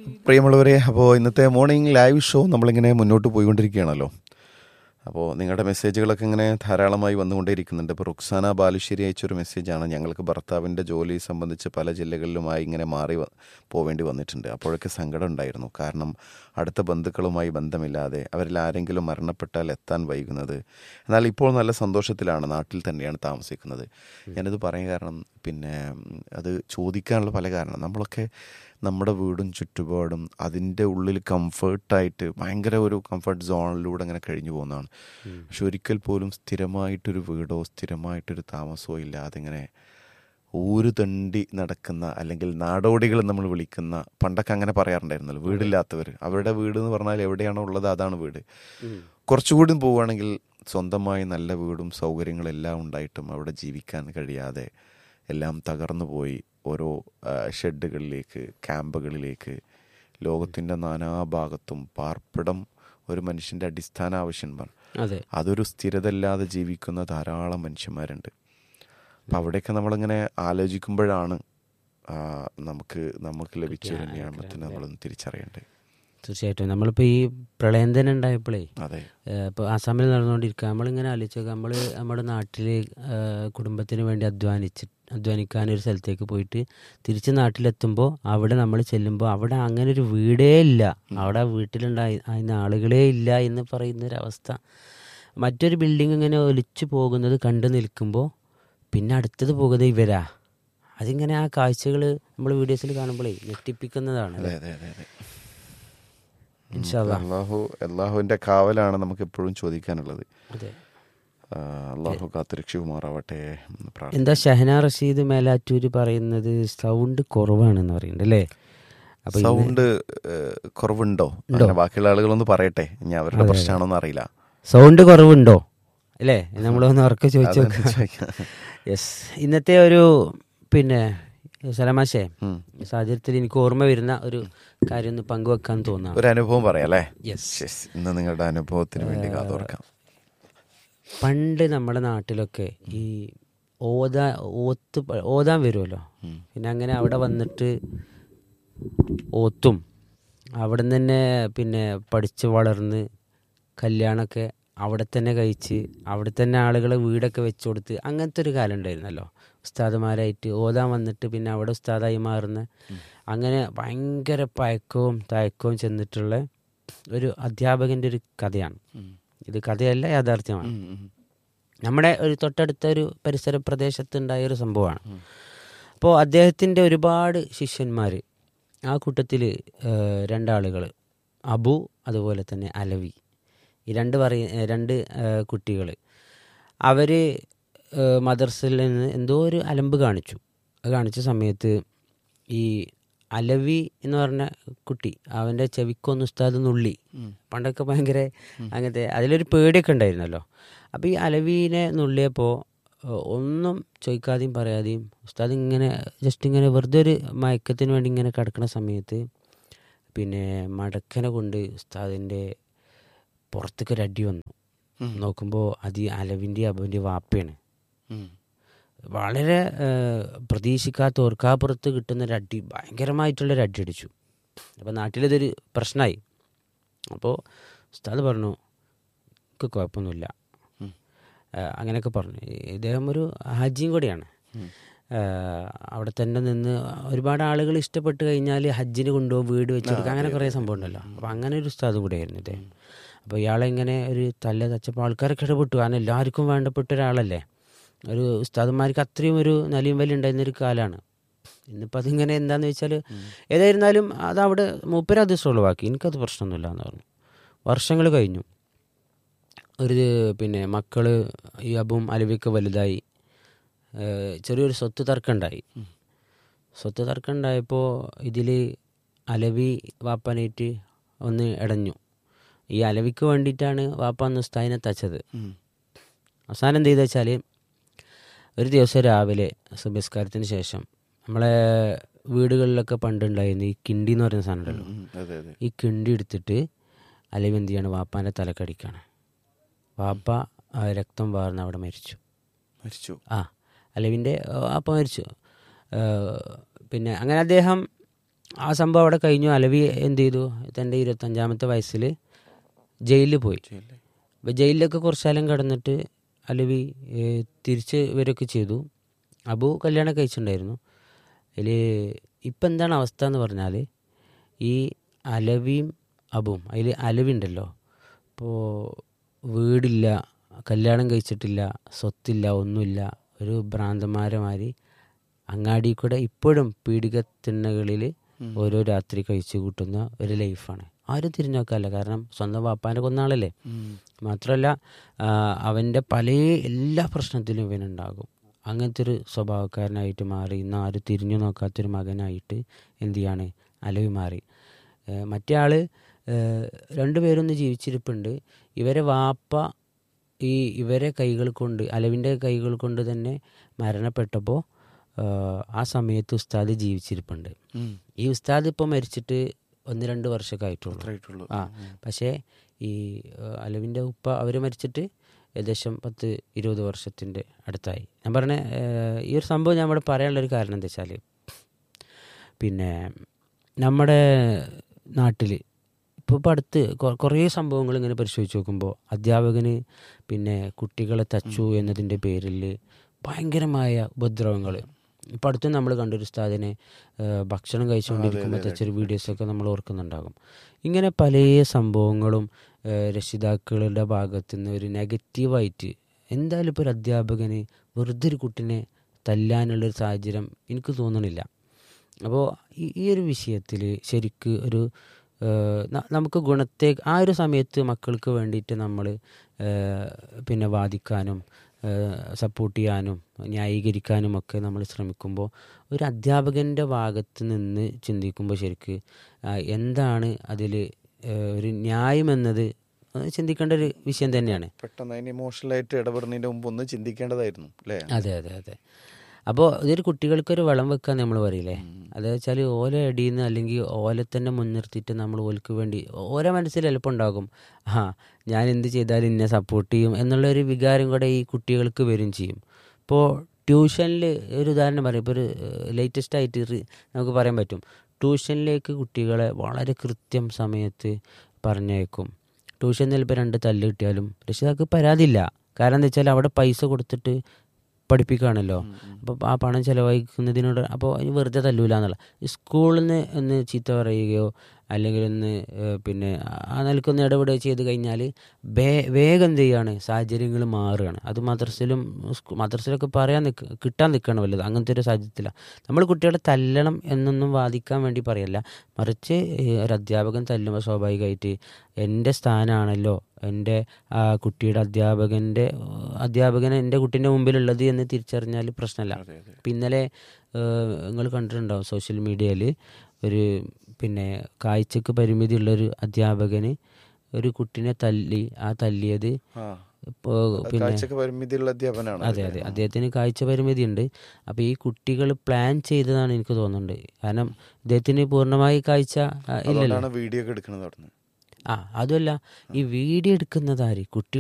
പ്രിയമുള്ളവരെ അപ്പോൾ ഇന്നത്തെ മോർണിംഗ് ലൈവ് ഷോ നമ്മളിങ്ങനെ മുന്നോട്ട് പോയിക്കൊണ്ടിരിക്കുകയാണല്ലോ അപ്പോൾ നിങ്ങളുടെ മെസ്സേജുകളൊക്കെ ഇങ്ങനെ ധാരാളമായി വന്നുകൊണ്ടേയിരിക്കുന്നുണ്ട് ഇപ്പോൾ റുക്സാന ബാലുശ്ശേരി അയച്ചൊരു മെസ്സേജാണ് ഞങ്ങൾക്ക് ഭർത്താവിൻ്റെ ജോലി സംബന്ധിച്ച് പല ജില്ലകളിലുമായി ഇങ്ങനെ മാറി വ- പോവേണ്ടി വന്നിട്ടുണ്ട് അപ്പോഴൊക്കെ സങ്കടം ഉണ്ടായിരുന്നു കാരണം അടുത്ത ബന്ധുക്കളുമായി ബന്ധമില്ലാതെ അവരിൽ ആരെങ്കിലും മരണപ്പെട്ടാൽ എത്താൻ വൈകുന്നത് എന്നാൽ ഇപ്പോൾ നല്ല സന്തോഷത്തിലാണ് നാട്ടിൽ തന്നെയാണ് താമസിക്കുന്നത് ഞാനിത് പറയാൻ കാരണം പിന്നെ ഉം, അത് ചോദിക്കാനുള്ള പല കാരണം നമ്മളൊക്കെ നമ്മുടെ വീടും ചുറ്റുപാടും അതിൻ്റെ ഉള്ളിൽ കംഫർട്ടായിട്ട് ഭയങ്കര ഒരു കംഫർട്ട് സോണിലൂടെ അങ്ങനെ കഴിഞ്ഞു പോകുന്നതാണ് പക്ഷെ ഒരിക്കൽ പോലും സ്ഥിരമായിട്ടൊരു വീടോ സ്ഥിരമായിട്ടൊരു താമസമോ ഇല്ലാതെ ഇങ്ങനെ ഊര് തണ്ടി നടക്കുന്ന അല്ലെങ്കിൽ നാടോടികൾ നമ്മൾ വിളിക്കുന്ന പണ്ടൊക്കെ അങ്ങനെ പറയാറുണ്ടായിരുന്നല്ലോ വീടില്ലാത്തവർ അവരുടെ വീട് എന്ന് പറഞ്ഞാൽ എവിടെയാണോ ഉള്ളത് അതാണ് വീട് കുറച്ചുകൂടി പോവുകയാണെങ്കിൽ സ്വന്തമായി നല്ല വീടും സൗകര്യങ്ങളെല്ലാം ഉണ്ടായിട്ടും അവിടെ ജീവിക്കാൻ കഴിയാതെ എല്ലാം തകർന്നു പോയി ഓരോ ആ, ഷെഡുകളിലേക്ക് ക്യാമ്പുകളിലേക്ക് ലോകത്തിൻ്റെ നാനാഭാഗത്തും പാർപ്പിടം ഒരു മനുഷ്യൻ്റെ അടിസ്ഥാന ആവശ്യമാണ് അതെ അതൊരു സ്ഥിരതയില്ലാതെ ജീവിക്കുന്ന ധാരാളം മനുഷ്യന്മാരുണ്ട് അപ്പം അവിടെയൊക്കെ നമ്മളിങ്ങനെ ആലോചിക്കുമ്പോഴാണ് ആ, നമുക്ക് നമുക്ക് ലഭിച്ച ഒരു നിയമത്തിന് നമ്മളൊന്ന് തിരിച്ചറിയേണ്ടത് തീർച്ചയായിട്ടും നമ്മളിപ്പോൾ ഈ പ്രളയം തന്നെ ഉണ്ടായപ്പോഴേ അതെ ഇപ്പോൾ ആസാമിൽ നടന്നുകൊണ്ടിരിക്കുക നമ്മളിങ്ങനെ ആലോചിച്ച് നമ്മൾ നമ്മുടെ നാട്ടിൽ കുടുംബത്തിന് വേണ്ടി അധ്വാനിച്ച് അധ്വാനിക്കാൻ ഒരു സ്ഥലത്തേക്ക് പോയിട്ട് തിരിച്ച് നാട്ടിലെത്തുമ്പോൾ അവിടെ നമ്മൾ ചെല്ലുമ്പോൾ അവിടെ അങ്ങനെ ഒരു വീടേ ഇല്ല അവിടെ ആ വീട്ടിലുണ്ടായി അതിന് ആളുകളേ ഇല്ല എന്ന് പറയുന്ന ഒരു അവസ്ഥ മറ്റൊരു ബിൽഡിംഗ് ഇങ്ങനെ ഒലിച്ചു പോകുന്നത് കണ്ടു നിൽക്കുമ്പോൾ പിന്നെ അടുത്തത് പോകുന്നത് ഇവരാ അതിങ്ങനെ ആ കാഴ്ചകൾ നമ്മൾ വീഡിയോസിൽ കാണുമ്പോഴേ ഞെട്ടിപ്പിക്കുന്നതാണ് അതെ അതെ അതെ അതെ ഇൻഷാ അല്ലാ. അള്ളാഹു അള്ളാഹുവിൻ്റെ കാവലാണ് നമുക്ക് എപ്പോഴും ചോദിക്കാനുള്ളത് അതെ ആ, അള്ളാഹു കാത്തുരക്ഷിക്കുമാറാവട്ടെ എന്ന് പ്രാർത്ഥിക്കുന്നു. എന്താ ഷഹന റഷീദ് മേലാറ്റൂര് പറയുന്നത് സൗണ്ട് കുറവാണെന്ന് പറയുന്നുണ്ട് അല്ലേ അപ്പൊ ഇന്ന് സൗണ്ട് ഏഹ്, കുറവുണ്ടോ അങ്ങനെ ബാക്കിയുള്ള ആളുകളൊന്ന് പറയട്ടെ ഇനി അവരുടെ പ്രശ്നമാണോന്ന് അറിയില്ല സൗണ്ട് കുറവുണ്ടോ അല്ലേ നമ്മളൊന്ന് ഉറക്കെ ചോദിച്ചു അതൊന്ന് നോക്കാം ചോദിക്കാം. യെസ് ഇന്നത്തെ ഒരു പിന്നെ സലമാശേ ഉം. ഈ സാഹചര്യത്തിൽ എനിക്ക് ഓർമ്മ വരുന്ന ഒരു കാര്യം ഒന്ന് പങ്കുവെക്കാൻ തോന്നാം ഒരു അനുഭവം പറയാം അല്ലേ യെസ് Yes. ഇന്ന് നിങ്ങളുടെ അനുഭവത്തിന് വേണ്ടി കാതോർക്കാം പണ്ട് നമ്മുടെ നാട്ടിലൊക്കെ ഈ ഓതാ ഓത്ത് പ- ഓതാൻ വരുമല്ലോ പിന്നെ അങ്ങനെ അവിടെ വന്നിട്ട് ഓത്തും അവിടെ നിന്ന് തന്നെ പിന്നെ പഠിച്ച് വളർന്ന് കല്യാണമൊക്കെ അവിടെ തന്നെ കഴിച്ച് അവിടെ തന്നെ ആളുകളെ വീടൊക്കെ വെച്ച് കൊടുത്ത് അങ്ങനത്തെ ഒരു കാലം ഉണ്ടായിരുന്നല്ലോ ഉസ്താദുമാരായിട്ട് ഓതാൻ വന്നിട്ട് പിന്നെ അവിടെ ഉസ്താദായി മാറുന്ന അങ്ങനെ ഭയങ്കര പയക്കവും തയക്കവും ചെന്നിട്ടുള്ള ഒരു അധ്യാപകൻ്റെ ഒരു കഥയാണ് ഇത് കഥയല്ല യാഥാർത്ഥ്യമാണ് നമ്മുടെ ഒരു തൊട്ടടുത്ത ഒരു പരിസര പ്രദേശത്തുണ്ടായ ഒരു സംഭവമാണ് അപ്പോൾ അദ്ദേഹത്തിൻ്റെ ഒരുപാട് ശിഷ്യന്മാർ ആ കൂട്ടത്തിൽ രണ്ടാളുകൾ അബു അതുപോലെ തന്നെ അലവി ഈ രണ്ട് പറയ ഏഹ് രണ്ട് കുട്ടികൾ അവർ മദർസയിൽ നിന്ന് എന്തോ ഒരു അലമ്പ് കാണിച്ചു അത് കാണിച്ച സമയത്ത് ഈ അലവി എന്ന് പറഞ്ഞ കുട്ടി അവൻ്റെ ചെവിക്കൊന്ന് ഉസ്താദ് നുള്ളി പണ്ടൊക്കെ ഭയങ്കര അങ്ങനത്തെ അതിലൊരു പേടിയൊക്കെ ഉണ്ടായിരുന്നല്ലോ അപ്പോൾ ഈ അലവീനെ നുള്ളിയപ്പോൾ ഏഹ്, ഒന്നും ചോദിക്കാതെയും പറയാതെയും ഉസ്താദ് ഇങ്ങനെ ജസ്റ്റ് ഇങ്ങനെ വെറുതെ ഒരു മയക്കത്തിന് വേണ്ടി ഇങ്ങനെ കിടക്കുന്ന സമയത്ത് പിന്നെ മടക്കനെ കൊണ്ട് ഉസ്താദിൻ്റെ പുറത്തേക്ക് ഒരു അടി വന്നു നോക്കുമ്പോൾ അത് ഈ അലവിൻ്റെ അബുവിൻ്റെ വാപ്പയാണ് വളരെ ഏഹ്, പ്രതീക്ഷിക്കാത്ത ഓർക്കാപ്പുറത്ത് കിട്ടുന്ന ഒരു അടി ഭയങ്കരമായിട്ടുള്ളൊരു അടി അടിച്ചു അപ്പോൾ നാട്ടിലിതൊരു പ്രശ്നമായി അപ്പോൾ ഉസ്താദ് പറഞ്ഞു എനിക്ക് കുഴപ്പമൊന്നുമില്ല ഏഹ്, അങ്ങനെയൊക്കെ പറഞ്ഞു ഇദ്ദേഹം ഒരു ഹാജിയും കൂടിയാണ് ഏഹ്, അവിടെ തന്നെ നിന്ന് ഒരുപാട് ആളുകൾ ഇഷ്ടപ്പെട്ട് കഴിഞ്ഞാൽ ഹജ്ജിന് കൊണ്ടുപോകും വീട് വെച്ച് കൊടുക്കുക അങ്ങനെ കുറേ സംഭവം ഉണ്ടല്ലോ അപ്പോൾ അങ്ങനെ ഒരു ഉസ്താദ് കൂടിയായിരുന്നു ഇദ്ദേഹം അപ്പോൾ ഇയാളെ ഇങ്ങനെ ഒരു തല്ല തച്ചപ്പോൾ ആൾക്കാരൊക്കെ ഇടപെട്ടു കാരണം എല്ലാവർക്കും വേണ്ടപ്പെട്ട ഒരാളല്ലേ ഒരു ഉസ്താദന്മാർക്ക് അത്രയും ഒരു നലിയും വലിയ ഉണ്ടായിരുന്ന ഒരു കാലമാണ് ഇന്നിപ്പോൾ അതിങ്ങനെ എന്താണെന്ന് വെച്ചാൽ ഏതായിരുന്നാലും അതവിടെ മൂപ്പര് അത് സോൾവാക്കി എനിക്കത് പ്രശ്നമൊന്നുമില്ല എന്ന് പറഞ്ഞു വർഷങ്ങൾ കഴിഞ്ഞു ഒരു പിന്നെ മക്കൾ ഈ അബും അലവിയൊക്കെ വലുതായി ഏഹ് ചെറിയൊരു സ്വത്ത് തർക്കമുണ്ടായി സ്വത്ത് തർക്കമുണ്ടായപ്പോൾ ഇതിൽ അലവി വാപ്പനായിട്ട് ഒന്ന് ഇടഞ്ഞു ഈ അലവിക്ക് വേണ്ടിയിട്ടാണ് വാപ്പ അന്ന് ഉസ്താദിനെ തച്ചത് അവസാനം എന്ത് ചെയ്തെന്ന് വെച്ചാൽ ഒരു ദിവസം രാവിലെ സുബസ്കാരത്തിന് ശേഷം നമ്മളെ വീടുകളിലൊക്കെ പണ്ടുണ്ടായിരുന്നു ഈ കിണ്ടി എന്ന് പറയുന്ന സാധനം ഉണ്ടല്ലോ അതെ അതെ ഈ കിണ്ടി എടുത്തിട്ട് അലവി എന്ത് ചെയ്യാണ് വാപ്പാൻ്റെ തലക്കടിക്കാണ് വാപ്പ ആ രക്തം വാർന്ന് അവിടെ മരിച്ചു മരിച്ചു ആ അലവിൻ്റെ വാപ്പ മരിച്ചു ആ, പിന്നെ അങ്ങനെ അദ്ദേഹം ആ സംഭവം അവിടെ കഴിഞ്ഞു അലവി എന്ത് ചെയ്തു തൻ്റെ ഇരുപത്തഞ്ചാമത്തെ വയസ്സിൽ ജയിലിൽ പോയി അപ്പോൾ ജയിലിലൊക്കെ കുറച്ചാലം കിടന്നിട്ട് അലവി ഏഹ്, തിരിച്ച് വരികയൊക്കെ ചെയ്തു അബു കല്യാണം കഴിച്ചിട്ടുണ്ടായിരുന്നു അതിൽ ഇപ്പം എന്താണ് അവസ്ഥ എന്ന് പറഞ്ഞാൽ ഈ അലവിയും അബും അതിൽ അലവി ഉണ്ടല്ലോ ഇപ്പോൾ വീടില്ല കല്യാണം കഴിച്ചിട്ടില്ല സ്വത്തില്ല ഒന്നുമില്ല ഒരു ഭ്രാന്തന്മാരെമാതിരി അങ്ങാടി കൂടെ ഇപ്പോഴും പീഡിക തിണ്ണകളിൽ ഓരോ രാത്രി കഴിച്ചു കൂട്ടുന്ന ഒരു ലൈഫാണ് ആരും തിരിഞ്ഞു നോക്കാല്ല കാരണം സ്വന്തം വാപ്പാനെ കൊന്ന ആളല്ലേ മാത്രമല്ല ആ, അവൻ്റെ പല എല്ലാ പ്രശ്നത്തിലും ഇവനുണ്ടാകും അങ്ങനത്തെ ഒരു സ്വഭാവക്കാരനായിട്ട് മാറി ഇന്ന് ആരും തിരിഞ്ഞു നോക്കാത്തൊരു മകനായിട്ട് എന്ത് ചെയ്യാണ് അലവി മാറി ഏ, മറ്റേ ആള് ഏ, രണ്ടുപേരൊന്ന് ജീവിച്ചിരിപ്പുണ്ട് ഇവരെ വാപ്പ ഈ ഇവരെ കൈകൾ കൊണ്ട് അലവിൻ്റെ കൈകൾ കൊണ്ട് തന്നെ മരണപ്പെട്ടപ്പോൾ ആ സമയത്ത് ഉസ്താദ് ജീവിച്ചിരിപ്പുണ്ട് ഈ ഉസ്താദ് ഇപ്പോൾ മരിച്ചിട്ട് ഒന്ന് രണ്ട് വർഷമൊക്കെ ആയിട്ടുള്ളൂ അത്രയായിട്ടുള്ളൂ ആ പക്ഷേ ഈ ഏഹ്, അലവിൻ്റെ ഉപ്പ അവർ മരിച്ചിട്ട് ഏകദേശം പത്ത് ഇരുപത് വർഷത്തിൻ്റെ അടുത്തായി ഞാൻ പറഞ്ഞ ഏഹ്, ഈ ഒരു സംഭവം ഞാൻ ഇവിടെ പറയാനുള്ളൊരു കാരണം എന്താ വെച്ചാൽ പിന്നെ നമ്മുടെ നാട്ടിൽ ഇപ്പോൾ ഇപ്പോൾ അടുത്ത് കൊ- കുറേ സംഭവങ്ങൾ ഇങ്ങനെ പരിശോധിച്ച് നോക്കുമ്പോൾ അധ്യാപകന് പിന്നെ കുട്ടികളെ തച്ചു എന്നതിൻ്റെ പേരിൽ ഭയങ്കരമായ ഉപദ്രവങ്ങൾ ഇപ്പോൾ അടുത്ത് നമ്മൾ കണ്ടൊരു ഉസ്താദിനെ ഏഹ്, ഭക്ഷണം കഴിച്ചുകൊണ്ടിരിക്കുമ്പോൾ തച്ചൊരു വീഡിയോസൊക്കെ നമ്മൾ ഓർക്കുന്നുണ്ടാകും ഇങ്ങനെ പല സംഭവങ്ങളും ഏഹ്, രക്ഷിതാക്കളുടെ ഭാഗത്തു നിന്ന് ഒരു നെഗറ്റീവായിട്ട് എന്തായാലും ഇപ്പോൾ ഒരു അധ്യാപകന് വെറുതെ ഒരു കുട്ടിനെ തല്ലാനുള്ളൊരു സാഹചര്യം എനിക്ക് തോന്നണില്ല അപ്പോൾ ഈ ഈ ഒരു വിഷയത്തിൽ ശരിക്ക് ഒരു ഏഹ്, ന- നമുക്ക് ഗുണത്തെ ആ ഒരു സമയത്ത് മക്കൾക്ക് വേണ്ടിയിട്ട് നമ്മൾ പിന്നെ വാദിക്കാനും സപ്പോർട്ട് ചെയ്യാനും ന്യായീകരിക്കാനും ഒക്കെ നമ്മൾ ശ്രമിക്കുമ്പോൾ ഒരു അധ്യാപകൻ്റെ ഭാഗത്ത് നിന്ന് ചിന്തിക്കുമ്പോൾ ശരിക്ക് ആ, എന്താണ് അതിൽ ഒരു ന്യായം എന്നത് അത് ചിന്തിക്കേണ്ട ഒരു വിഷയം തന്നെയാണ് പെട്ടെന്ന് അതിന് ഇമോഷണലായിട്ട് ഇടപെടുന്നതിന് മുമ്പ് ഒന്ന് ചിന്തിക്കേണ്ടതായിരുന്നു അല്ലേ അതെ അതെ അതെ അപ്പോൾ ഇതൊരു കുട്ടികൾക്കൊരു വളം വെക്കാൻ നമ്മൾ പറയില്ലേ അത് വെച്ചാൽ ഓല അടിയിൽ നിന്ന് അല്ലെങ്കിൽ ഓലെ തന്നെ മുൻനിർത്തിയിട്ട് നമ്മൾ ഓൽക്ക് വേണ്ടി ഓരോ മനസ്സിൽ എളുപ്പം ഉണ്ടാകും ആ ഞാൻ എന്ത് ചെയ്താലും എന്നെ സപ്പോർട്ട് ചെയ്യും എന്നുള്ളൊരു വികാരം കൂടെ ഈ കുട്ടികൾക്ക് വരും ചെയ്യും ഇപ്പോൾ ട്യൂഷനിൽ ഒരു ഉദാഹരണം പറയാം ഇപ്പോൾ ഒരു ലേറ്റസ്റ്റ് ആയിട്ട് റി- നമുക്ക് പറയാൻ പറ്റും ട്യൂഷനിലേക്ക് കുട്ടികളെ വളരെ കൃത്യം സമയത്ത് പറഞ്ഞേക്കും ട്യൂഷൻ ചിലപ്പോൾ രണ്ട് തല്ല് കിട്ടിയാലും രക്ഷിതാക്ക് പരാതിയില്ല കാരണം എന്താ വെച്ചാൽ അവിടെ പൈസ കൊടുത്തിട്ട് പഠിപ്പിക്കുകയാണല്ലോ അപ്പോൾ ആ പണം ചിലവഴിക്കുന്നതിനോട് അപ്പോൾ അതിന് വെറുതെ തല്ലൂല എന്നുള്ള ഈ സ്കൂളിൽ നിന്ന് ഒന്ന് ചീത്ത പറയുകയോ അല്ലെങ്കിൽ ഒന്ന് ഏഹ്, പിന്നെ ആ നിലക്കൊന്ന് ഇടപെടുകയോ ചെയ്ത് കഴിഞ്ഞാൽ വേ വേഗം എന്ത് ചെയ്യാണ് സാഹചര്യങ്ങൾ മാറുകയാണ് അത് മദ്രസയിലും സ്കൂ- മദ്രസയിലൊക്കെ പറയാൻ നിൽക്ക കിട്ടാൻ നിൽക്കണം വല്ലത് അങ്ങനത്തെ ഒരു സാഹചര്യത്തിലാണ് നമ്മൾ കുട്ടികളെ തല്ലണം എന്നൊന്നും വാദിക്കാൻ വേണ്ടി പറയല്ല മറിച്ച് ഏഹ്, ഒരു അധ്യാപകൻ തല്ലുമ്പോൾ സ്വാഭാവികമായിട്ട് എൻ്റെ സ്ഥാനമാണല്ലോ എൻ്റെ ആ കുട്ടിയുടെ അധ്യാപകൻ്റെ അധ്യാപകൻ എൻ്റെ കുട്ടീൻ്റെ മുമ്പിലുള്ളത് എന്ന് തിരിച്ചറിഞ്ഞാൽ പ്രശ്നമല്ല ഇപ്പം ഇന്നലെ നിങ്ങൾ കണ്ടിട്ടുണ്ടാവും സോഷ്യൽ മീഡിയയിൽ ഒരു പിന്നെ കാഴ്ചക്ക് പരിമിതിയുള്ളൊരു അധ്യാപകന് ഒരു കുട്ടീനെ തല്ലി ആ തല്ലിയത് ആ ഇപ്പോൾ പിന്നെ കാഴ്ചക്ക് പരിമിതിയുള്ള അധ്യാപനാണ് അതെ അതെ അദ്ദേഹത്തിന് കാഴ്ച പരിമിതി ഉണ്ട് അപ്പോൾ ഈ കുട്ടികൾ പ്ലാൻ ചെയ്തതാണ് എനിക്ക് തോന്നുന്നുണ്ട് കാരണം അദ്ദേഹത്തിന് പൂർണ്ണമായി കാഴ്ച ആ, ഇല്ലല്ലോ അതുകൊണ്ടാണ് വീഡിയോ ഒക്കെ എടുക്കുന്നത് അവിടുന്ന് ആ അതുമല്ല ഈ വീഡിയോ എടുക്കുന്നതാര് കുട്ടി